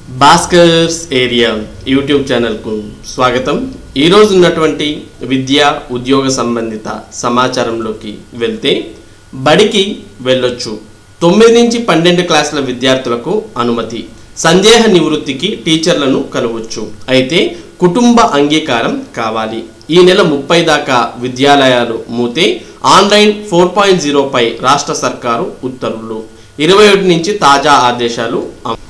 Bhaskar's area YouTube ఛానల్కు స్వాగతం ఈరోజు ఉన్నటువంటి విద్య ఉద్యోగ సంబంధిత సమాచారంలోకి వెళ్తే బడికి వెళ్ళొచ్చు తొమ్మిది నుంచి పన్నెండు క్లాసుల విద్యార్థులకు అనుమతి సందేహ నివృత్తికి టీచర్లను కలవచ్చు అయితే కుటుంబ అంగీకారం కావాలి ఈ నెల ముప్పై దాకా విద్యాలయాలు మూతే ఆన్లైన్ ఫోర్ పాయింట్ జీరోపై రాష్ట్ర సర్కారు ఉత్తర్వులు ఇరవై ఒకటి నుంచి తాజా ఆదేశాలు అమలు.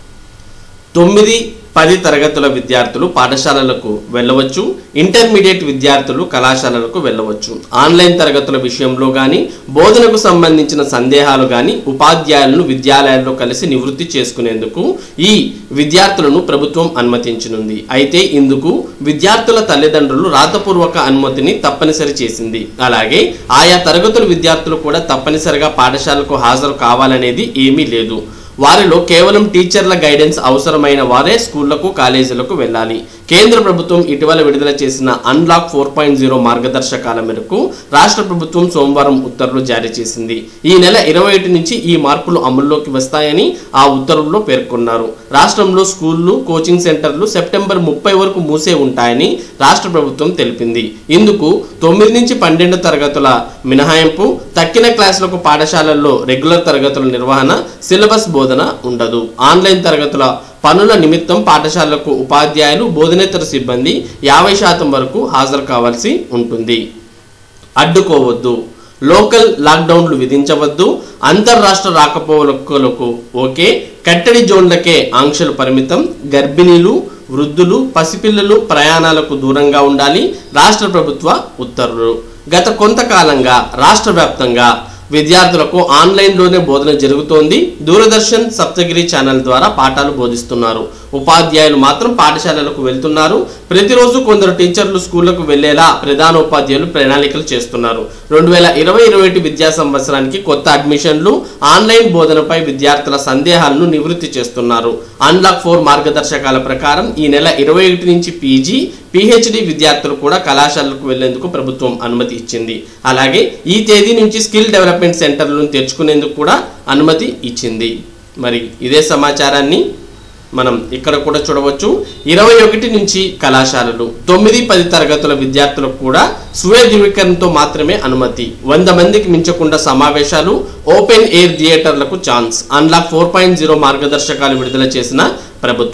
తొమ్మిది పది తరగతుల విద్యార్థులు పాఠశాలలకు వెళ్ళవచ్చు ఇంటర్మీడియట్ విద్యార్థులు కళాశాలలకు వెళ్ళవచ్చు ఆన్లైన్ తరగతుల విషయంలో కానీ బోధనకు సంబంధించిన సందేహాలు కానీ ఉపాధ్యాయులను విద్యాలయాల్లో కలిసి నివృత్తి చేసుకునేందుకు ఈ విద్యార్థులను ప్రభుత్వం అనుమతించనుంది అయితే ఇందుకు విద్యార్థుల తల్లిదండ్రులు రాతపూర్వక అనుమతిని తప్పనిసరి చేసింది అలాగే ఆయా తరగతుల విద్యార్థులు కూడా తప్పనిసరిగా పాఠశాలకు హాజరు కావాలనేది ఏమీ లేదు వారిలో కేవలం టీచర్ల గైడెన్స్ అవసరమైన వారే స్కూళ్లకు కాలేజీలకు వెళ్ళాలి కేంద్ర ప్రభుత్వం ఇటీవల విడుదల చేసిన అన్లాక్ ఫోర్ పాయింట్ జీరో మార్గదర్శకాల మేరకు రాష్ట్ర ప్రభుత్వం సోమవారం ఉత్తర్వులు జారీ చేసింది ఈ నెల ఇరవై ఒకటి నుంచి ఈ మార్పులు అమల్లోకి వస్తాయని ఆ ఉత్తర్వుల్లో పేర్కొన్నారు రాష్ట్రంలో స్కూళ్లు కోచింగ్ సెంటర్లు సెప్టెంబర్ ముప్పై వరకు మూసే ఉంటాయని రాష్ట్ర ప్రభుత్వం తెలిపింది ఇందుకు తొమ్మిది నుంచి పన్నెండు తరగతుల మినహాయింపు తక్కిన క్లాసులకు పాఠశాలల్లో రెగ్యులర్ తరగతుల నిర్వహణ సిలబస్ బోధన ఉండదు ఆన్లైన్ తరగతుల పనుల నిమిత్తం పాఠశాలలకు ఉపాధ్యాయులు బోధనేతర సిబ్బంది యాభై శాతం వరకు హాజరు కావాల్సి ఉంటుంది అడ్డుకోవద్దు లోకల్ లాక్డౌన్లు విధించవద్దు అంతర్రాష్ట్ర రాకపోకలకు ఓకే కట్టడి జోన్లకే ఆంక్షలు పరిమితం గర్భిణీలు వృద్ధులు పసిపిల్లలు ప్రయాణాలకు దూరంగా ఉండాలి రాష్ట్ర ప్రభుత్వ ఉత్తర్వులు గత కొంతకాలంగా రాష్ట్ర వ్యాప్తంగా విద్యార్థులకు ఆన్లైన్లోనే బోధన జరుగుతోంది దూరదర్శన్ సప్తగిరి ఛానల్ ద్వారా పాఠాలు బోధిస్తున్నారు ఉపాధ్యాయులు మాత్రం పాఠశాలలకు వెళ్తున్నారు ప్రతిరోజు కొందరు టీచర్లు స్కూళ్లకు వెళ్లేలా ప్రధాన ఉపాధ్యాయులు ప్రణాళికలు చేస్తున్నారు రెండు వేల ఇరవై ఇరవై ఒకటి విద్యా సంవత్సరానికి కొత్త అడ్మిషన్లు ఆన్లైన్ బోధనపై విద్యార్థుల సందేహాలను నివృత్తి చేస్తున్నారు అన్లాక్ ఫోర్ మార్గదర్శకాల ప్రకారం ఈ నెల ఇరవై ఒకటి నుంచి పీజీ పిహెచ్డి విద్యార్థులు కూడా కళాశాలకు వెళ్లేందుకు ప్రభుత్వం అనుమతి ఇచ్చింది అలాగే ఈ తేదీ నుంచి స్కిల్ డెవలప్మెంట్ సెంటర్లను తెరుచుకునేందుకు కూడా అనుమతి ఇచ్చింది మరి ఇదే సమాచారాన్ని మనం ఇక్కడ కూడా చూడవచ్చు ఇరవై ఒకటి నుంచి కళాశాలలు తొమ్మిది పది తరగతుల విద్యార్థులకు కూడా స్వయ ధృవీకరణతో మాత్రమే అనుమతి వంద మందికి మించకుండా సమావేశాలు ఓపెన్ ఎయిర్ థియేటర్లకు chance unlock four point zero మార్గదర్శకాలు విడుదల చేసిన ప్రభుత్వం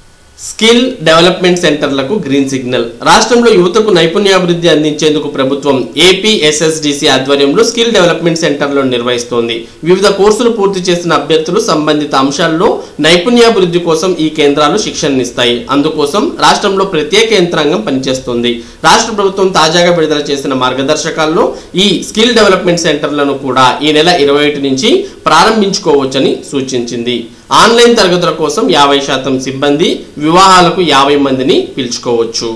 స్కిల్ డెవలప్మెంట్ సెంటర్లకు గ్రీన్ సిగ్నల్ రాష్ట్రంలో యువతకు నైపుణ్యాభివృద్ధి అందించేందుకు ప్రభుత్వం ఏపీఎస్ఎస్డిసి ఆధ్వర్యంలో స్కిల్ డెవలప్మెంట్ సెంటర్లను నిర్వహిస్తోంది వివిధ కోర్సులు పూర్తి చేసిన అభ్యర్థులు సంబంధిత అంశాల్లో నైపుణ్యాభివృద్ధి కోసం ఈ కేంద్రాలు శిక్షణనిస్తాయి అందుకోసం రాష్ట్రంలో ప్రత్యేక యంత్రాంగం పనిచేస్తుంది రాష్ట్ర ప్రభుత్వం తాజాగా విడుదల చేసిన మార్గదర్శకాల్లో ఈ స్కిల్ డెవలప్మెంట్ సెంటర్లను కూడా ఈ నెల ఇరవై ఒకటి నుంచి ప్రారంభించుకోవచ్చని సూచించింది ఆన్లైన్ తరగతుల కోసం యాభై శాతం సిబ్బంది వివాహాలకు యాభై మందిని పిలుచుకోవచ్చు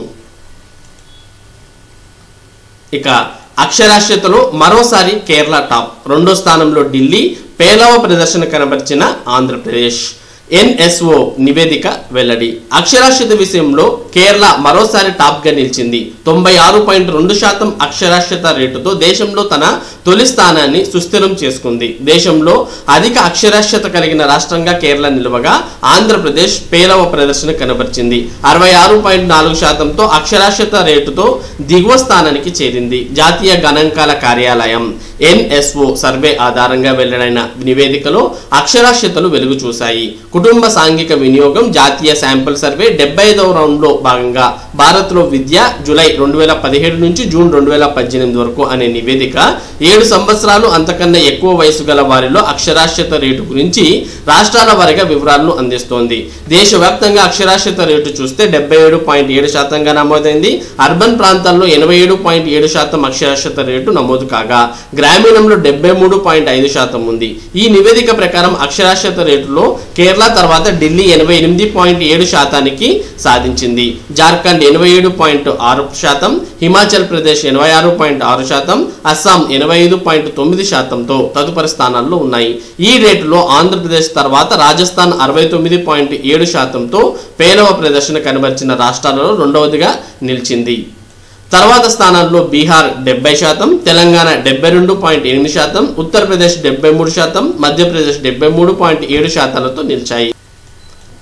ఇక అక్షరాస్యతలో మరోసారి కేరళ టాప్ రెండో స్థానంలో ఢిల్లీ పేలవ ప్రదర్శన కనబరిచిన ఆంధ్రప్రదేశ్ ఎన్ఎస్ఓ నివేదిక వెల్లడి అక్షరాస్యత విషయంలో కేరళ మరోసారి టాప్ గా నిలిచింది తొంభై ఆరు పాయింట్ రెండు శాతం అక్షరాస్యత రేటుతో దేశంలో తన తొలి స్థానాన్ని సుస్థిరం చేసుకుంది దేశంలో అధిక అక్షరాస్యత కలిగిన రాష్ట్రంగా కేరళ నిలవగా ఆంధ్రప్రదేశ్ పేలవ ప్రదర్శన కనబరిచింది అరవై ఆరు పాయింట్ నాలుగు శాతంతో అక్షరాస్యత రేటుతో దిగువ స్థానానికి చేరింది జాతీయ గణాంకాల కార్యాలయం ఎన్ఎస్ఓ సర్వే ఆధారంగా వెల్లడైన నివేదికలో అక్షరాస్యతలు వెలుగు చూశాయి కుటుంబ సాంఘిక వినియోగం జాతీయ శాంపుల్ సర్వే డెబ్బై ఐదవ రౌండ్లో భాగంగా భారత్లో విద్య జూలై రెండు వేల పదిహేడు నుంచి జూన్ రెండు వేల పద్దెనిమిది వరకు అనే నివేదిక ఏడు సంవత్సరాలు అంతకన్నా ఎక్కువ వయసు గల వారిలో అక్షరాస్యత రేటు గురించి రాష్ట్రాల వారీగా వివరాలను అందిస్తోంది దేశవ్యాప్తంగా అక్షరాస్యత రేటు చూస్తే డెబ్బై ఏడు పాయింట్ ఏడు శాతంగా నమోదైంది అర్బన్ ప్రాంతాల్లో ఎనభై ఏడు పాయింట్ ఏడు శాతం అక్షరాస్యత రేటు నమోదు కాగా గ్రామీణంలో డెబ్బై మూడు పాయింట్ ఐదు శాతం ఉంది ఈ నివేదిక ప్రకారం అక్షరాస్యత రేటులో కేరళ తర్వాత ఢిల్లీ ఎనభై ఎనిమిది పాయింట్ ఏడు శాతానికి సాధించింది జార్ఖండ్ ఎనభై ఏడు పాయింట్ ఆరు శాతం హిమాచల్ ప్రదేశ్ ఎనభై ఆరు పాయింట్ ఆరు శాతం అస్సాం ఎనభై ఐదు పాయింట్ తొమ్మిది శాతంతో తదుపరి స్థానాల్లో ఉన్నాయి ఈ రేటులో ఆంధ్రప్రదేశ్ తర్వాత రాజస్థాన్ అరవై తొమ్మిది పాయింట్ ఏడు శాతంతో పేలవ ప్రదర్శన కనబరిచిన రాష్ట్రాలలో రెండవదిగా నిలిచింది తర్వాత స్థానాల్లో బీహార్ డెబ్బై శాతం తెలంగాణ డెబ్బై రెండు పాయింట్ ఎనిమిది శాతం ఉత్తరప్రదేశ్ డెబ్బై మూడు శాతం మధ్యప్రదేశ్ డెబ్బై మూడు పాయింట్ ఏడు శాతాలతో నిలిచాయి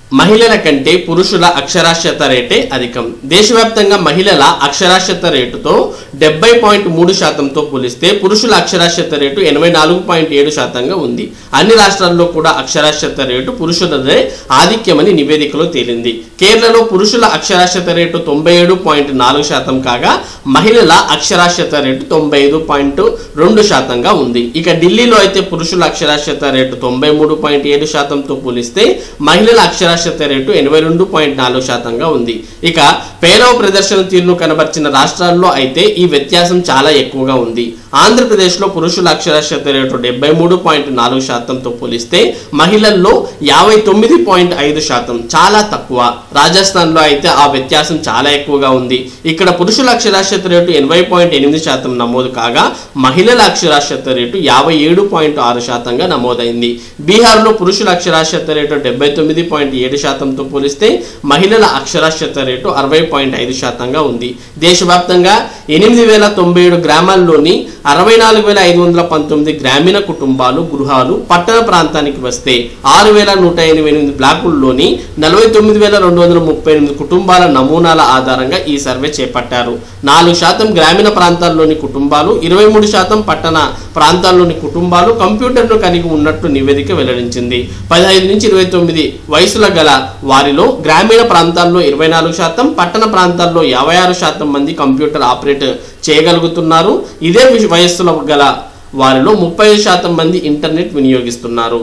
మహిళల కంటే పురుషుల అక్షరాస్యత రేటే అధికం దేశవ్యాప్తంగా మహిళల అక్షరాస్యత రేటుతో డెబ్బై పాయింట్ మూడు శాతంతో పోలిస్తే పురుషుల అక్షరాస్యత రేటు ఎనభై నాలుగు పాయింట్ ఏడు శాతంగా ఉంది అన్ని రాష్ట్రాల్లో కూడా అక్షరాస్యత రేటు పురుషులదే ఆధిక్యమని నివేదికలో తేలింది కేరళలో పురుషుల అక్షరాస్యత రేటు తొంభై ఏడు పాయింట్ నాలుగు శాతం కాగా మహిళల అక్షరాస్యత రేటు తొంభై ఐదు పాయింట్ రెండు శాతంగా ఉంది ఇక ఢిల్లీలో అయితే పురుషుల అక్షరాస్యత రేటు తొంభై మూడు పాయింట్ ఏడు శాతంతో పోలిస్తే మహిళల అక్షరాస్యత రేటు ఎనభై రెండు పాయింట్ నాలుగు శాతంగా ఉంది ఇక పేలవ ప్రదర్శన తీరును కనబర్చిన రాష్ట్రాల్లో అయితే ఈ వ్యత్యాసం చాలా ఎక్కువగా ఉంది ఆంధ్రప్రదేశ్లో పురుషుల అక్షరాస్యత రేటు డెబ్బై మూడు పాయింట్ నాలుగు శాతంతో పోలిస్తే మహిళల్లో యాభై తొమ్మిది పాయింట్ ఐదు శాతం చాలా తక్కువ రాజస్థాన్లో అయితే ఆ వ్యత్యాసం చాలా ఎక్కువగా ఉంది ఇక్కడ పురుషుల అక్షరాస్యత రేటు ఎనభై పాయింట్ ఎనిమిది శాతం నమోదు కాగా మహిళల అక్షరాస్యత రేటు యాభై ఏడు పాయింట్ ఆరు శాతంగా నమోదైంది బీహార్లో పురుషుల అక్షరాస్యత రేటు డెబ్బై తొమ్మిది పాయింట్ ఏడు శాతంతో పోలిస్తే మహిళల అక్షరాస్యత రేటు అరవై పాయింట్ ఐదు శాతంగా ఉంది దేశవ్యాప్తంగా ఎనిమిది వేల తొంభై ఏడు గ్రామాల్లోని అరవై నాలుగు వేల ఐదు వందల పంతొమ్మిది గ్రామీణ కుటుంబాలు గృహాలు పట్టణ ప్రాంతానికి వస్తే ఆరు వేల నూట ఎనభై ఎనిమిది బ్లాకుల్లోని నలభై తొమ్మిది వేల రెండు వందల ముప్పై ఎనిమిది కుటుంబాల నమూనాల ఆధారంగా ఈ సర్వే చేపట్టారు నాలుగు శాతం గ్రామీణ ప్రాంతాల్లోని కుటుంబాలు ఇరవై మూడు శాతం పట్టణ ప్రాంతాల్లోని కుటుంబాలు కంప్యూటర్ను కలిగి ఉన్నట్లు నివేదిక వెల్లడించింది పదహైదు నుంచి ఇరవై తొమ్మిది వయసుల గల వారిలో గ్రామీణ ప్రాంతాల్లో ఇరవై నాలుగు శాతం పట్టణ ప్రాంతాల్లో యాభై ఆరు శాతం మంది కంప్యూటర్ ఆపరేట్ చేయగలుగుతున్నారు ఇదే విష- వయస్సుల గల వారిలో ముప్పై శాతం మంది ఇంటర్నెట్ వినియోగిస్తున్నారు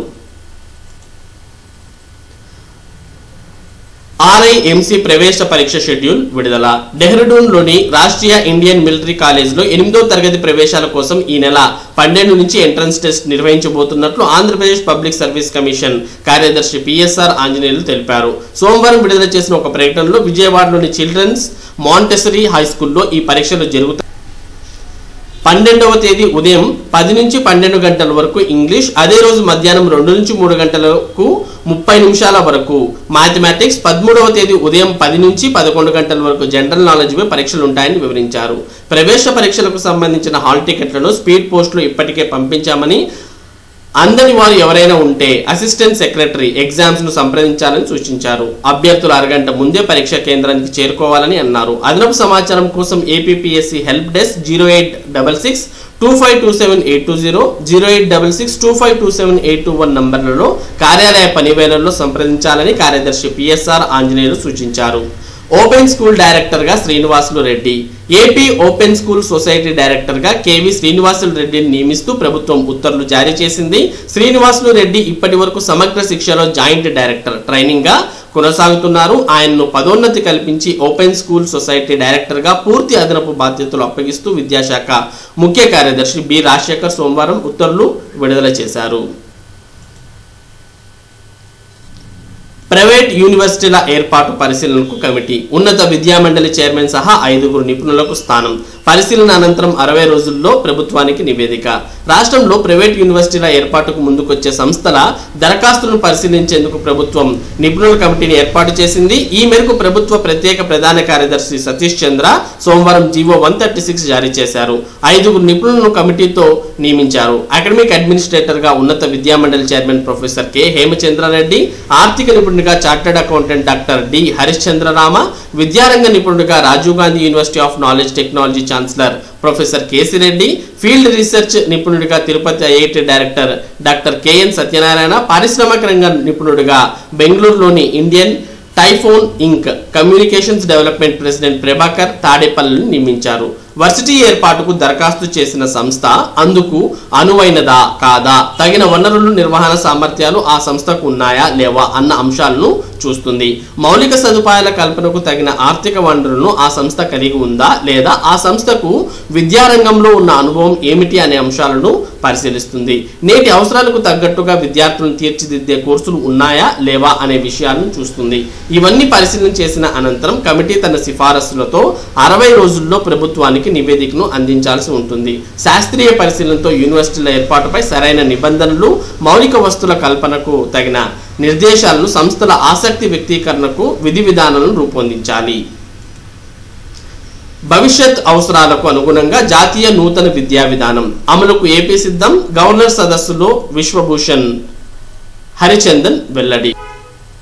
ఆర్ఐఎంసీ ప్రవేశ పరీక్ష షెడ్యూల్ విడుదల డెహ్రాడూన్లోని రాష్ట్రీయ ఇండియన్ మిలిటరీ కాలేజ్లో ఎనిమిదో తరగతి ప్రవేశాల కోసం ఈ నెల పన్నెండు నుంచి ఎంట్రన్స్ టెస్ట్ నిర్వహించబోతున్నట్లు ఆంధ్రప్రదేశ్ పబ్లిక్ సర్వీస్ కమిషన్ కార్యదర్శి పిఎస్ఆర్ ఆంజనేయులు తెలిపారు సోమవారం విడుదల చేసిన ఒక ప్రకటనలో విజయవాడలోని చిల్డ్రన్స్ మాంటెసరీ హై స్కూల్లో ఈ పరీక్షలు జరుగుతాయి పన్నెండవ తేదీ ఉదయం పది నుంచి పన్నెండు గంటల వరకు ఇంగ్లీష్ అదే రోజు మధ్యాహ్నం రెండు నుంచి మూడు గంటలకు ముప్పై నిమిషాల వరకు మ్యాథమెటిక్స్ పదమూడవ తేదీ ఉదయం పది నుంచి పదకొండు గంటల వరకు జనరల్ నాలెడ్జ్ పై పరీక్షలు ఉంటాయని వివరించారు ప్రవేశ పరీక్షలకు సంబంధించిన హాల్ టికెట్లను స్పీడ్ పోస్టులు ఇప్పటికే పంపించామని అందని వారు ఎవరైనా ఉంటే అసిస్టెంట్ సెక్రటరీ ఎగ్జామ్స్ ను సంప్రదించాలని సూచించారు అభ్యర్థులు అరగంట ముందే పరీక్ష కేంద్రానికి చేరుకోవాలని అన్నారు అదనపు సమాచారం కోసం APPSC help desk zero eight double six two five two seven eight two zero zero eight double six two five two seven eight two one నంబర్లలో కార్యాలయ పనివేళల్లో సంప్రదించాలని కార్యదర్శి పిఎస్ఆర్ ఆంజనేయులు సూచించారు ఓపెన్ స్కూల్ డైరెక్టర్ గా Srinivasulu Reddy AP open school society director గా KV Srinivasulu రెడ్డిని నియమిస్తూ ప్రభుత్వం ఉత్తర్వులు జారీ చేసింది శ్రీనివాసులు రెడ్డి ఇప్పటి వరకు సమగ్ర శిక్షలో జాయింట్ డైరెక్టర్ ట్రైనింగ్ గా కొనసాగుతున్నారు ఆయన్ను పదోన్నతి కల్పించి ఓపెన్ స్కూల్ సొసైటీ డైరెక్టర్ గా పూర్తి అదనపు బాధ్యతలు అప్పగిస్తూ విద్యాశాఖ ముఖ్య కార్యదర్శి బి రాజశేఖర్ సోమవారం ఉత్తర్వులు విడుదల చేశారు ప్రైవేట్ యూనివర్సిటీల ఏర్పాటు పరిశీలనకు కమిటీ ఉన్నత విద్యామండలి చైర్మన్ సహా ఐదుగురు నిపుణులకు స్థానం పరిశీలన అనంతరం అరవై రోజుల్లో ప్రభుత్వానికి నివేదిక రాష్ట్రంలో ప్రైవేట్ యూనివర్సిటీల ఏర్పాటుకు ముందుకొచ్చే సంస్థల దరఖాస్తులను పరిశీలించేందుకు ప్రభుత్వం నిపుణుల కమిటీని ఏర్పాటు చేసింది ఈ మేరకు ప్రభుత్వ ప్రత్యేక ప్రధాన కార్యదర్శి సతీష్ చంద్ర సోమవారం జీవో వన్ థర్టీ సిక్స్ జారీ చేశారు ఐదుగురు నిపుణులను కమిటీతో నియమించారు అకాడమిక్ అడ్మినిస్ట్రేటర్ గా ఉన్నత విద్యామండలి చైర్మన్ ప్రొఫెసర్ కె హేమచంద్రారెడ్డి ఆర్థిక నిపుణుడిగా chartered accountant doctor D Harishchandrarama విద్యారంగ నిపుణుడిగా Rajiv Gandhi university of knowledge technology chancellor professor Kesireddy field research నిపుణుడిగా Tirupati IIT director doctor KN Satyanarayana పారిశ్రామిక రంగ నిపుణుడిగా బెంగళూరులోని Indian typhoon inc communications development president Prabhakar తాడేపల్లిని నియమించారు వర్సిటీ ఏర్పాటుకు దరఖాస్తు చేసిన సంస్థ అందుకు అనువైనదా కాదా తగిన వనరులు నిర్వహణ సామర్థ్యాలు ఆ సంస్థకు ఉన్నాయా లేవా అన్న అంశాలను చూస్తుంది మౌలిక సదుపాయాల కల్పనకు తగిన ఆర్థిక వనరులను ఆ సంస్థ కలిగి ఉందా లేదా ఆ సంస్థకు విద్యారంగంలో ఉన్న అనుభవం ఏమిటి అనే అంశాలను పరిశీలిస్తుంది నేటి అవసరాలకు తగ్గట్టుగా విద్యార్థులను తీర్చిదిద్దే కోర్సులు ఉన్నాయా లేవా అనే విషయాలను చూస్తుంది ఇవన్నీ పరిశీలన చేసిన అనంతరం కమిటీ తన సిఫారసులతో అరవై రోజుల్లో ప్రభుత్వానికి నివేదికను అందించాల్సి ఉంటుంది శాస్త్రీయ పరిశీలనతో యూనివర్సిటీల ఏర్పాటుపై సరైన నిబంధనలు మౌలిక వస్తువుల కల్పనకు తగిన నిర్దేశాలను సంస్థల ఆసక్తి వ్యక్తీకరణకు విధి విధానాలను రూపొందించాలి భవిష్యత్ అవసరాలకు అనుగుణంగా జాతీయ నూతన విద్యా విధానం అమలుకు ఏపీ సిద్ధం గవర్నర్ సదస్సులో విశ్వభూషణ్ హరిచందన్ వెల్లడి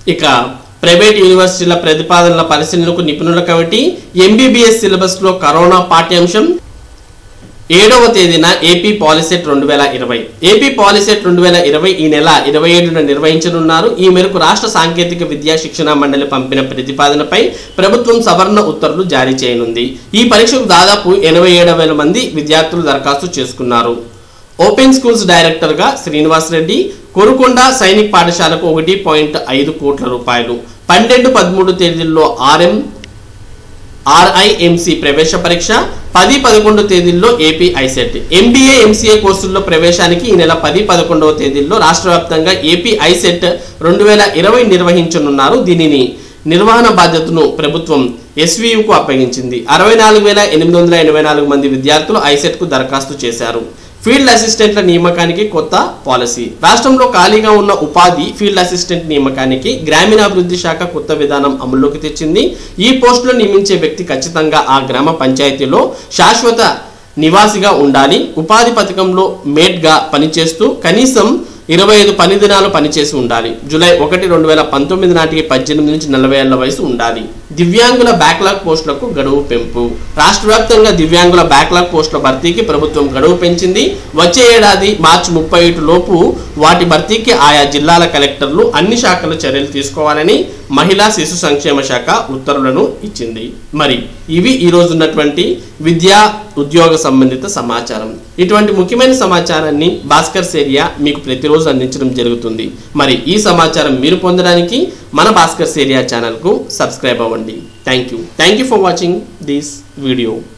ఇక ప్రైవేట్ యూనివర్సిటీల ప్రతిపాదనల పరిశీలనకు నిపుణుల కమిటీ ఎంబీబీఎస్ సిలబస్లో కరోనా పాఠ్యాంశం ఏడవ తేదీన ఏపీ పాలిసెట్ రెండు వేల ఇరవై ఏపీ పాలిసెట్ రెండు వేల ఇరవై ఈ నెల ఇరవై ఏడున నిర్వహించనున్నారు ఈ మేరకు రాష్ట్ర సాంకేతిక విద్యా శిక్షణ మండలి పంపిన ప్రతిపాదనపై ప్రభుత్వం సవరణ ఉత్తర్వులు జారీ చేయనుంది ఈ పరీక్షకు దాదాపు ఎనభై ఏడు వేల మంది విద్యార్థులు దరఖాస్తు చేసుకున్నారు ఓపెన్ స్కూల్స్ డైరెక్టర్గా శ్రీనివాస్ రెడ్డి కొరుకొండ సైనిక్ పాఠశాలకు ఒకటి పాయింట్ ఐదు కోట్ల రూపాయలు పన్నెండు పదమూడు తేదీల్లో ఆర్ఎం ఆర్ఐఎంసి ప్రవేశ పరీక్ష పది పదకొండు తేదీల్లో ఏపీ ఐసెట్ ఎంబీఏ ఎంసీఏ కోర్సుల్లో ప్రవేశానికి ఈ నెల పది పదకొండవ తేదీల్లో రాష్ట్ర వ్యాప్తంగా ఏపీ ఐసెట్ రెండు వేల ఇరవై నిర్వహించనున్నారు దీనిని నిర్వహణ బాధ్యతను ప్రభుత్వం ఎస్వీయుకు అప్పగించింది అరవై నాలుగు వేల ఎనిమిది వందల ఎనభై నాలుగు మంది విద్యార్థులు ఐసెట్కు దరఖాస్తు చేశారు ఫీల్డ్ అసిస్టెంట్ల నియామకానికి కొత్త పాలసీ రాష్ట్రంలో ఖాళీగా ఉన్న ఉపాధి ఫీల్డ్ అసిస్టెంట్ నియామకానికి గ్రామీణాభివృద్ధి శాఖ కొత్త విధానం అమల్లోకి తెచ్చింది ఈ పోస్టులో నియమించే వ్యక్తి ఖచ్చితంగా ఆ గ్రామ పంచాయతీలో శాశ్వత నివాసిగా ఉండాలి ఉపాధి పథకంలో మేట్గా పనిచేస్తూ కనీసం ఇరవై ఐదు పని దినాలు పనిచేసి ఉండాలి జూలై ఒకటి రెండు వేల పంతొమ్మిది నాటికి పద్దెనిమిది నుంచి నలభై ఏళ్ల వయసు ఉండాలి దివ్యాంగుల బ్యాక్లాగ్ పోస్టులకు గడువు పెంపు రాష్ట్ర వ్యాప్తంగా దివ్యాంగుల బ్యాక్లాగ్ పోస్టుల భర్తీకి ప్రభుత్వం గడువు పెంచింది వచ్చే ఏడాది మార్చి ముప్పై ఒకటి లోపు వాటి భర్తీకి ఆయా జిల్లాల కలెక్టర్లు అన్ని శాఖల చర్యలు తీసుకోవాలని మహిళా శిశు సంక్షేమ శాఖ ఉత్తర్వులను ఇచ్చింది మరి ఇవి ఈ రోజు ఉన్నటువంటి విద్యా ఉద్యోగ సంబంధిత సమాచారం ఇటువంటి ముఖ్యమైన సమాచారాన్ని భాస్కర్ సేరియా మీకు ప్రతిరోజు అందించడం జరుగుతుంది మరి ఈ సమాచారం మీరు పొందడానికి మన భాస్కర్ సేరియా ఛానల్కు సబ్స్క్రైబ్ అవ్వండి thank you thank you for watching this video